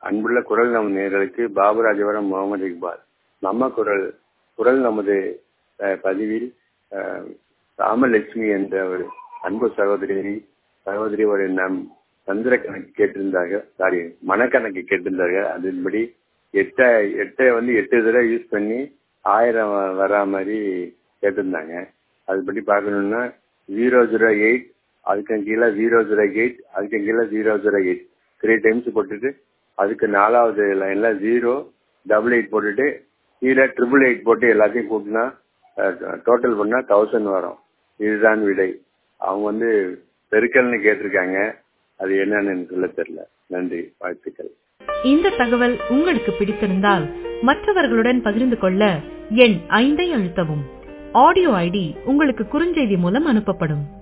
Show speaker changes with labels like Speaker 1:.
Speaker 1: அன்புள்ள குரல் நமது நேர்களுக்கு பாபுராஜபுரம் முகமது இக்பால் நம்ம குரல் குரல் நமது அஹ், பதிவில் அஹ், ராமலட்சுமி என்ற ஒரு அன்பு சகோதரி சகோதரி ஒரு நம் சந்திர கணக்கு கேட்டிருந்தார்கள் சாரி மனக்கணக்கு கேட்டிருந்தார்கள் அதன்படி எட்ட எட்டை வந்து எட்டு தடவை யூஸ் பண்ணி ஆயிரம் வ- வரா மாதிரி கேட்டிருந்தாங்க அதுபடி பார்க்கணும்னா ஜீரோ ஜீரோ எயிட் அதுக்கு கீழே ஜீரோ ஜீரோ எயிட் அதுக்கு கீழே zero zero eight three times போட்டுட்டு அதுக்கு நாலாவது லைன்ல ஜீரோ டபுள் எயிட் போட்டுட்டு கீழே ட்ரிபிள் எயிட் போட்டு எல்லாத்தையும் கூட்டினா டோட்டல் பண்ணா தௌசண்ட் வரும் இதுதான் விடை அவங்க வந்து பெருக்கல்னு கேட்டிருக்காங்க அது என்னன்னு எனக்கு சொல்ல தெரியல நன்றி வாழ்த்துக்கள்
Speaker 2: இந்த தகவல் உங்களுக்கு பிடித்திருந்தால் மற்றவர்களுடன் பகிர்ந்து கொள்ள எண் ஐந்தை அழுத்தவும் ஆடியோ ஐடி உங்களுக்கு குறுஞ்செய்தி மூலம் அனுப்பப்படும்